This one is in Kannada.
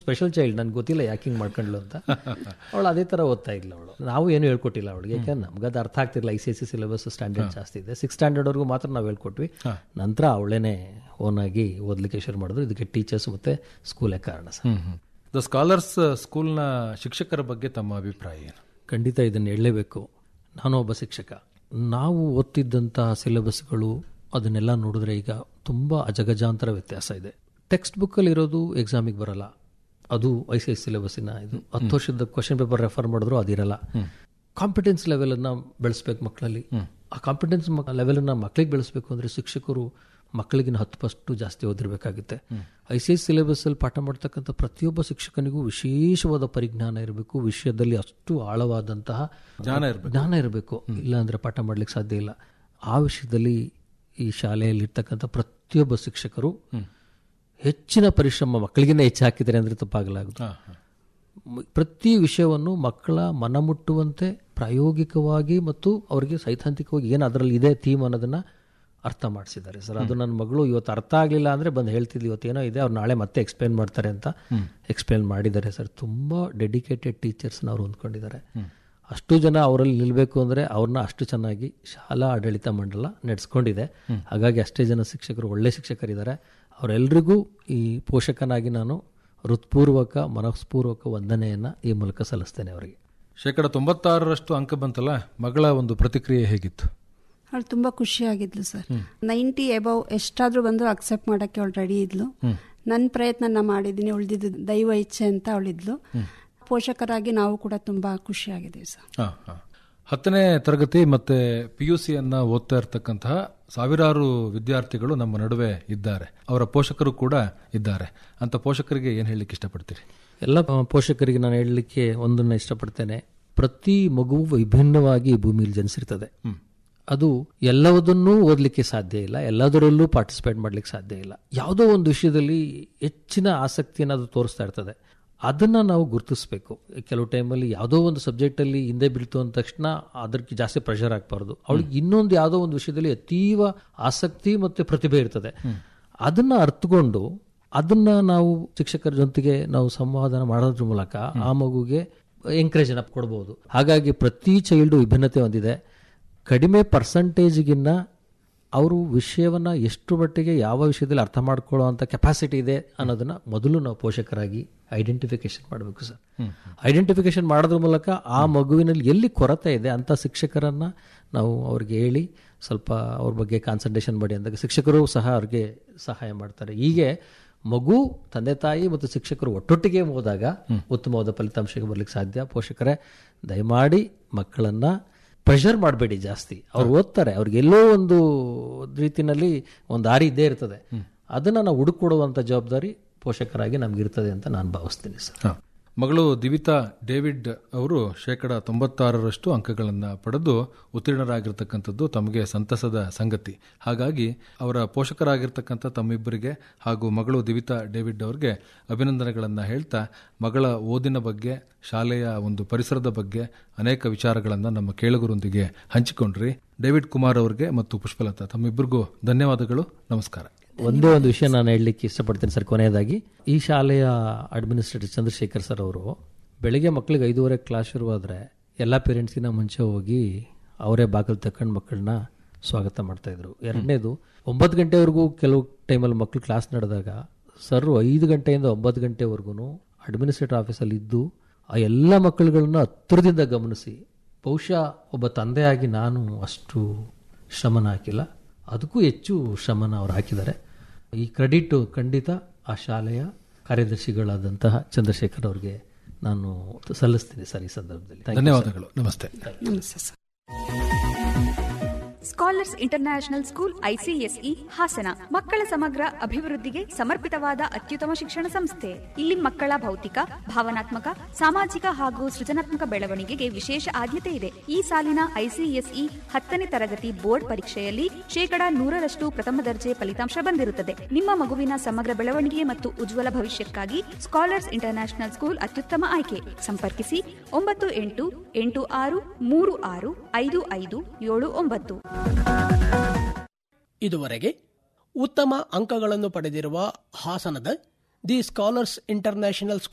ಸ್ಪೆಷಲ್ ಚೈಲ್ಡ್ ನನ್ಗೆ ಗೊತ್ತಿಲ್ಲ ಯಾಕೆ ಹಿಂಗೆ ಮಾಡ್ಕೊಂಡ್ಲು ಅಂತ ಅವಳು ಅದೇ ಥರ ಓದ್ತಾ ಇಲ್ಲ ಅವಳು ನಾವು ಏನು ಹೇಳ್ಕೊಟ್ಟಿಲ್ಲ ಅವಳಿಗೆ ಯಾಕಂದ್ರೆ ನಮ್ಗೆ ಅದು ಅರ್ಥ ಆಗ್ತಿರಲಿಲ್ಲ I C S C syllabus standard ಜಾಸ್ತಿ ಇದೆ ಸಿಕ್ಸ್ ಸ್ಟ್ಯಾಂಡರ್ಡ್ವರೆಗೂ ಮಾತ್ರ ನಾವು ಹೇಳ್ಕೊಟ್ವಿ ನಂತರ ಅವಳೇನೆ ಓನಾಗಿ ಓದಲಿಕ್ಕೆ ಶುರು ಮಾಡಿದ್ರು ಇದಕ್ಕೆ ಟೀಚರ್ಸ್ ಮತ್ತು ಸ್ಕೂಲೇ ಕಾರಣ ಸರ್ ದ ಸ್ಕಾಲರ್ಸ್ ಸ್ಕೂಲ್ನ ಶಿಕ್ಷಕರ ಬಗ್ಗೆ ತಮ್ಮ ಅಭಿಪ್ರಾಯ ಏನು ಖಂಡಿತ ಇದನ್ನು ಹೇಳಲೇಬೇಕು ನಾನು ಒಬ್ಬ ಶಿಕ್ಷಕ ನಾವು ಓದ್ತಿದ್ದಂತಹ ಸಿಲೆಬಸ್ಗಳು ಅದನ್ನೆಲ್ಲ ನೋಡಿದ್ರೆ ಈಗ ತುಂಬ ಅಜಗಜಾಂತರ ವ್ಯತ್ಯಾಸ ಇದೆ ಟೆಕ್ಸ್ಟ್ ಬುಕ್ಕಲ್ಲಿ ಇರೋದು ಎಕ್ಸಾಮಿಗೆ ಬರಲ್ಲ ಅದು ಐ ಸಿ ಎಸ್ ಸಿಲೆಬಸ್ಸಿನ ಇದು ಹತ್ತು ವರ್ಷದ ಕ್ವಶನ್ ಪೇಪರ್ ರೆಫರ್ ಮಾಡಿದ್ರು ಅದಿರಲ್ಲ ಕಾಂಪಿಟೆನ್ಸ್ ಲೆವೆಲನ್ನು ಬೆಳೆಸ್ಬೇಕು ಮಕ್ಕಳಲ್ಲಿ ಆ ಕಾಂಪಿಟೆನ್ಸ್ ಲೆವೆಲನ್ನು ಮಕ್ಕಳಿಗೆ ಬೆಳೆಸ್ಬೇಕು ಅಂದರೆ ಶಿಕ್ಷಕರು ಮಕ್ಕಳಿಗಿನ ಹತ್ತು ಪಷ್ಟು ಜಾಸ್ತಿ ಓದಿರಬೇಕಾಗುತ್ತೆ ಐ ಸಿ ಎಸ್ ಸಿಲೆಬಸ್ಸಲ್ಲಿ ಪಾಠ ಮಾಡ್ತಕ್ಕಂಥ ಪ್ರತಿಯೊಬ್ಬ ಶಿಕ್ಷಕನಿಗೂ ವಿಶೇಷವಾದ ಪರಿಜ್ಞಾನ ಇರಬೇಕು ವಿಷಯದಲ್ಲಿ ಅಷ್ಟು ಆಳವಾದಂತಹ ಜ್ಞಾನ ಇರಬೇಕು ಜ್ಞಾನ ಇರಬೇಕು ಇಲ್ಲ ಅಂದರೆ ಪಾಠ ಮಾಡ್ಲಿಕ್ಕೆ ಸಾಧ್ಯ ಇಲ್ಲ ಆ ವಿಷಯದಲ್ಲಿ ಈ ಶಾಲೆಯಲ್ಲಿ ಇರ್ತಕ್ಕಂಥ ಪ್ರತಿಯೊಬ್ಬ ಶಿಕ್ಷಕರು ಹೆಚ್ಚಿನ ಪರಿಶ್ರಮ ಮಕ್ಕಳಿಗಿಂತ ಹೆಚ್ಚು ಹಾಕಿದ್ದಾರೆ ಅಂದರೆ ತಪ್ಪಾಗಲಾಗುತ್ತೆ ಹಾಂ ಹಾಂ ಮ್- ಪ್ರತಿ ವಿಷಯವನ್ನು ಮಕ್ಕಳ ಮನಮುಟ್ಟುವಂತೆ ಪ್ರಾಯೋಗಿಕವಾಗಿ ಮತ್ತು ಅವರಿಗೆ ಸೈದ್ಧಾಂತಿಕವಾಗಿ ಏನು ಅದರಲ್ಲಿ ಇದೆ ಥೀಮ್ ಅನ್ನೋದನ್ನ ಅರ್ಥ ಮಾಡಿಸಿದ್ದಾರೆ ಸರ್ ಅದು ನನ್ನ ಮಗಳು ಇವತ್ತು ಅರ್ಥ ಆಗಲಿಲ್ಲ ಅಂದರೆ ಬಂದು ಹೇಳ್ತಿದ್ಲು ಇವತ್ತೇನೋ ಇದೆ ಅವ್ರು ನಾಳೆ ಮತ್ತೆ ಎಕ್ಸ್ಪ್ಲೇನ್ ಮಾಡ್ತಾರೆ ಅಂತ ಎಕ್ಸ್ಪ್ಲೇನ್ ಮಾಡಿದ್ದಾರೆ ಸರ್ ತುಂಬ ಡೆಡಿಕೇಟೆಡ್ ಟೀಚರ್ಸ್ನ ಅವ್ರು ಹೊಂದ್ಕೊಂಡಿದ್ದಾರೆ ಅಷ್ಟು ಜನ ಅವರಲ್ಲಿ ನಿಲ್ಲಬೇಕು ಅಂದರೆ ಅವ್ರನ್ನ ಅಷ್ಟು ಚೆನ್ನಾಗಿ ಶಾಲಾ ಆಡಳಿತ ಮಂಡಲ ನಡೆಸ್ಕೊಂಡಿದೆ ಹಾಗಾಗಿ ಅಷ್ಟೇ ಜನ ಶಿಕ್ಷಕರು ಒಳ್ಳೆ ಶಿಕ್ಷಕರಿದ್ದಾರೆ ಅವರೆಲ್ಲರಿಗೂ ಈ ಪೋಷಕನಾಗಿ ನಾನು ಹೃತ್ಪೂರ್ವಕ ಮನಸ್ಪೂರ್ವಕ ವಂದನೆಯನ್ನು ಈ ಮೂಲಕ ಸಲ್ಲಿಸ್ತೇನೆ ಅವರಿಗೆ ಶೇಕಡ ತೊಂಬತ್ತಾರರಷ್ಟು ಅಂಕ ಬಂತಲ್ಲ ಮಗಳ ಒಂದು ಪ್ರತಿಕ್ರಿಯೆ ಹೇಗಿತ್ತು ಅವಳು ತುಂಬಾ ಖುಷಿಯಾಗಿದ್ಲು ಸರ್ ನೈಂಟಿ ಎಬವ್ ಎಷ್ಟಾದ್ರೂ ಬಂದ್ರು ಅಕ್ಸೆಪ್ಟ್ ಮಾಡಕ್ಕೆ ಅವಳು ರೆಡಿ ಇದ್ಲು ನನ್ನ ಪ್ರಯತ್ನ ನಾ ಮಾಡಿದ್ದೀನಿ ಉಳಿದಿದ್ದು ದೈವ ಇಚ್ಛೆ ಅಂತ ಅವಳಿದ್ಲು ಪೋಷಕರಾಗಿ ನಾವು ಕೂಡ ತುಂಬಾ ಖುಷಿಯಾಗಿದ್ದೀವಿ ಸರ್ ಹಾಂ ಹಾಂ ಹತ್ತನೇ ತರಗತಿ ಮತ್ತೆ ಪಿ ಯು ಸಿಯನ್ನ ಓದ್ತಾ ಇರತಕ್ಕಂತಹ ಸಾವಿರಾರು ವಿದ್ಯಾರ್ಥಿಗಳು ನಮ್ಮ ನಡುವೆ ಇದ್ದಾರೆ ಅವರ ಪೋಷಕರು ಕೂಡ ಇದ್ದಾರೆ ಅಂತ ಪೋಷಕರಿಗೆ ಏನು ಹೇಳಲಿಕ್ಕೆ ಇಷ್ಟಪಡ್ತೀರಿ ಎಲ್ಲ ಪೋಷಕರಿಗೆ ನಾನು ಹೇಳಲಿಕ್ಕೆ ಒಂದನ್ನು ಇಷ್ಟಪಡ್ತೇನೆ ಪ್ರತಿ ಮಗುವು ವಿಭಿನ್ನವಾಗಿ ಈ ಭೂಮಿಯಲ್ಲಿ ಜನಿಸಿರ್ತದೆ ಅದು ಎಲ್ಲವುದನ್ನೂ ಓದಲಿಕ್ಕೆ ಸಾಧ್ಯ ಇಲ್ಲ ಎಲ್ಲದರಲ್ಲೂ ಪಾರ್ಟಿಸಿಪೇಟ್ ಮಾಡ್ಲಿಕ್ಕೆ ಸಾಧ್ಯ ಇಲ್ಲ ಯಾವುದೋ ಒಂದು ವಿಷಯದಲ್ಲಿ ಹೆಚ್ಚಿನ ಆಸಕ್ತಿಯನ್ನು ಅದು ತೋರಿಸ್ತಾ ಇರ್ತದೆ ಅದನ್ನ ನಾವು ಗುರುತಿಸಬೇಕು ಕೆಲವು ಟೈಮಲ್ಲಿ ಯಾವುದೋ ಒಂದು ಸಬ್ಜೆಕ್ಟಲ್ಲಿ ಹಿಂದೆ ಬೀಳ್ತು ಅಂದ ತಕ್ಷಣ ಅದಕ್ಕೆ ಜಾಸ್ತಿ ಪ್ರೆಷರ್ ಆಗ್ಬಾರ್ದು ಅವಳಿಗೆ ಇನ್ನೊಂದು ಯಾವುದೋ ಒಂದು ವಿಷಯದಲ್ಲಿ ಅತೀವ ಆಸಕ್ತಿ ಮತ್ತು ಪ್ರತಿಭೆ ಇರ್ತದೆ ಅದನ್ನ ಅರ್ಥಕೊಂಡು ಅದನ್ನ ನಾವು ಶಿಕ್ಷಕರ ಜೊತೆಗೆ ನಾವು ಸಂವಾದನ ಮಾಡೋದ್ರ ಮೂಲಕ ಆ ಮಗುಗೆ ಎಂಕರೇಜ್ ಅನ್ನ ಕೊಡ್ಬೋದು ಹಾಗಾಗಿ ಪ್ರತಿ ಚೈಲ್ಡು ವಿಭಿನ್ನತೆ ಹೊಂದಿದೆ ಕಡಿಮೆ ಪರ್ಸಂಟೇಜ್ಗಿನ್ನ ಅವರು ವಿಷಯವನ್ನ ಎಷ್ಟು ಮಟ್ಟಿಗೆ ಯಾವ ವಿಷಯದಲ್ಲಿ ಅರ್ಥ ಮಾಡ್ಕೊಳ್ಳೋ ಅಂತ ಕೆಪಾಸಿಟಿ ಇದೆ ಅನ್ನೋದನ್ನ ಮೊದಲು ನಾವು ಪೋಷಕರಾಗಿ ಐಡೆಂಟಿಫಿಕೇಶನ್ ಮಾಡಬೇಕು ಸರ್ ಐಡೆಂಟಿಫಿಕೇಶನ್ ಮಾಡೋದ್ರ ಮೂಲಕ ಆ ಮಗುವಿನಲ್ಲಿ ಎಲ್ಲಿ ಕೊರತೆ ಇದೆ ಅಂತ ಶಿಕ್ಷಕರನ್ನ ನಾವು ಅವ್ರಿಗೆ ಹೇಳಿ ಸ್ವಲ್ಪ ಅವ್ರ ಬಗ್ಗೆ ಕಾನ್ಸಂಟ್ರೇಷನ್ ಮಾಡಿ ಅಂದಾಗ ಶಿಕ್ಷಕರು ಸಹ ಅವ್ರಿಗೆ ಸಹಾಯ ಮಾಡ್ತಾರೆ ಹೀಗೆ ಮಗು ತಂದೆ ತಾಯಿ ಮತ್ತು ಶಿಕ್ಷಕರು ಒಟ್ಟೊಟ್ಟಿಗೆ ಹೋದಾಗ ಉತ್ತಮವಾದ ಫಲಿತಾಂಶಕ್ಕೆ ಬರ್ಲಿಕ್ಕೆ ಸಾಧ್ಯ ಪೋಷಕರೇ ದಯಮಾಡಿ ಮಕ್ಕಳನ್ನ ಪ್ರೆಷರ್ ಮಾಡಬೇಡಿ ಜಾಸ್ತಿ ಅವ್ರು ಓದ್ತಾರೆ ಅವ್ರಿಗೆ ಎಲ್ಲೋ ಒಂದು ರೀತಿನಲ್ಲಿ ಒಂದು ದಾರಿ ಇದ್ದೇ ಇರ್ತದೆ ಅದನ್ನ ನಾವು ಹುಡುಕೊಡುವಂತ ಜವಾಬ್ದಾರಿ ಪೋಷಕರಾಗಿ ನಮ್ಗಿರ್ತದೆ ಅಂತ ನಾನು ಭಾವಿಸ್ತೀನಿ ಸರ್ ಹ. ಮಗಳು ದಿವಿತಾ ಡೇವಿಡ್ ಅವರು ಶೇಕಡ ತೊಂಬತ್ತಾರರಷ್ಟು ಅಂಕಗಳನ್ನು ಪಡೆದು ಉತ್ತೀರ್ಣರಾಗಿರ್ತಕ್ಕಂಥದ್ದು ತಮಗೆ ಸಂತಸದ ಸಂಗತಿ ಹಾಗಾಗಿ ಅವರ ಪೋಷಕರಾಗಿರ್ತಕ್ಕಂಥ ತಮ್ಮಿಬ್ಬರಿಗೆ ಹಾಗೂ ಮಗಳು ದಿವಿತಾ ಡೇವಿಡ್ ಅವರಿಗೆ ಅಭಿನಂದನೆಗಳನ್ನು ಹೇಳ್ತಾ ಮಗಳ ಓದಿನ ಬಗ್ಗೆ ಶಾಲೆಯ ಒಂದು ಪರಿಸರದ ಬಗ್ಗೆ ಅನೇಕ ವಿಚಾರಗಳನ್ನು ನಮ್ಮ ಕೇಳುಗರೊಂದಿಗೆ ಹಂಚಿಕೊಂಡ್ರಿ ಡೇವಿಡ್ ಕುಮಾರ್ ಅವರಿಗೆ ಮತ್ತು ಪುಷ್ಪಲತಾ ತಮ್ಮಿಬ್ಬರಿಗೂ ಧನ್ಯವಾದಗಳು ನಮಸ್ಕಾರ ಒಂದೇ ಒಂದು ವಿಷಯ ನಾನು ಹೇಳಲಿಕ್ಕೆ ಇಷ್ಟಪಡ್ತೀನಿ ಸರ್ ಕೊನೆಯದಾಗಿ ಈ ಶಾಲೆಯ ಅಡ್ಮಿನಿಸ್ಟ್ರೇಟರ್ ಚಂದ್ರಶೇಖರ್ ಸರ್ ಅವರು ಬೆಳಿಗ್ಗೆ ಮಕ್ಕಳಿಗೆ ಐದೂವರೆ ಕ್ಲಾಸ್ ಶುರುವಾದರೆ ಎಲ್ಲ ಪೇರೆಂಟ್ಸ್ಗಿಂತ ಮುಂಚೆ ಹೋಗಿ ಅವರೇ ಬಾಗಿಲು ತಕೊಂಡು ಮಕ್ಕಳನ್ನ ಸ್ವಾಗತ ಮಾಡ್ತಾ ಇದ್ರು ಎರಡನೇದು ಒಂಬತ್ತು ಗಂಟೆವರೆಗೂ ಕೆಲವು ಟೈಮಲ್ಲಿ ಮಕ್ಕಳು ಕ್ಲಾಸ್ ನಡೆದಾಗ ಸರ್ ಐದು ಗಂಟೆಯಿಂದ ಒಂಬತ್ತು ಗಂಟೆವರೆಗೂ ಅಡ್ಮಿನಿಸ್ಟ್ರೇಟರ್ ಆಫೀಸಲ್ಲಿ ಇದ್ದು ಆ ಎಲ್ಲ ಮಕ್ಕಳುಗಳನ್ನು ಹತ್ತಿರದಿಂದ ಗಮನಿಸಿ ಬಹುಶಃ ಒಬ್ಬ ತಂದೆಯಾಗಿ ನಾನು ಅಷ್ಟು ಶ್ರಮನ ಹಾಕಿಲ್ಲ ಅದಕ್ಕೂ ಹೆಚ್ಚು ಶ್ರಮನ ಅವ್ರು ಹಾಕಿದ್ದಾರೆ ಈ ಕ್ರೆಡಿಟ್ ಖಂಡಿತ ಆ ಶಾಲೆಯ ಕಾರ್ಯದರ್ಶಿಗಳಾದಂತಹ ಚಂದ್ರಶೇಖರ್ ಅವರಿಗೆ ನಾನು ಸಲ್ಲಿಸ್ತೀನಿ ಸರ್ ಈ ಸಂದರ್ಭದಲ್ಲಿ Thank you, sir. ಧನ್ಯವಾದಗಳು ನಮಸ್ತೆ ನಮಸ್ತೆ sir scholars international school ICSE Hassan ಮಕ್ಕಳ ಸಮಗ್ರ ಅಭಿವೃದ್ಧಿಗೆ ಸಮರ್ಪಿತವಾದ ಅತ್ಯುತ್ತಮ ಶಿಕ್ಷಣ ಸಂಸ್ಥೆ ಇಲ್ಲಿ ಮಕ್ಕಳ ಭೌತಿಕ ಭಾವನಾತ್ಮಕ ಸಾಮಾಜಿಕ ಹಾಗೂ ಸೃಜನಾತ್ಮಕ ಬೆಳವಣಿಗೆಗೆ ವಿಶೇಷ ಆದ್ಯತೆ ಇದೆ ಈ ಸಾಲಿನ ಐಸಿಎಸ್ಇ ಹತ್ತನೇ ತರಗತಿ ಬೋರ್ಡ್ ಪರೀಕ್ಷೆಯಲ್ಲಿ ಶೇಕಡಾ ನೂರರಷ್ಟು ಪ್ರಥಮ ದರ್ಜೆ ಫಲಿತಾಂಶ ಬಂದಿರುತ್ತದೆ ನಿಮ್ಮ ಮಗುವಿನ ಸಮಗ್ರ ಬೆಳವಣಿಗೆ ಮತ್ತು ಉಜ್ವಲ ಭವಿಷ್ಯಕ್ಕಾಗಿ ಸ್ಕಾಲರ್ಸ್ ಇಂಟರ್ನ್ಯಾಷನಲ್ ಸ್ಕೂಲ್ ಅತ್ಯುತ್ತಮ ಆಯ್ಕೆ ಸಂಪರ್ಕಿಸಿ ಒಂಬತ್ತು ಎಂಟು ಎಂಟು ಆರು ಮೂರು ಆರು ಐದು ಐದು ಏಳು ಒಂಬತ್ತು ಇದುವರೆಗೆ ಉತ್ತಮ ಅಂಕಗಳನ್ನು ಪಡೆದಿರುವ ಹಾಸನದ ದಿ ಸ್ಕಾಲರ್ಸ್ ಇಂಟರ್ನ್ಯಾಷನಲ್ ಸ್ಕೂಲ್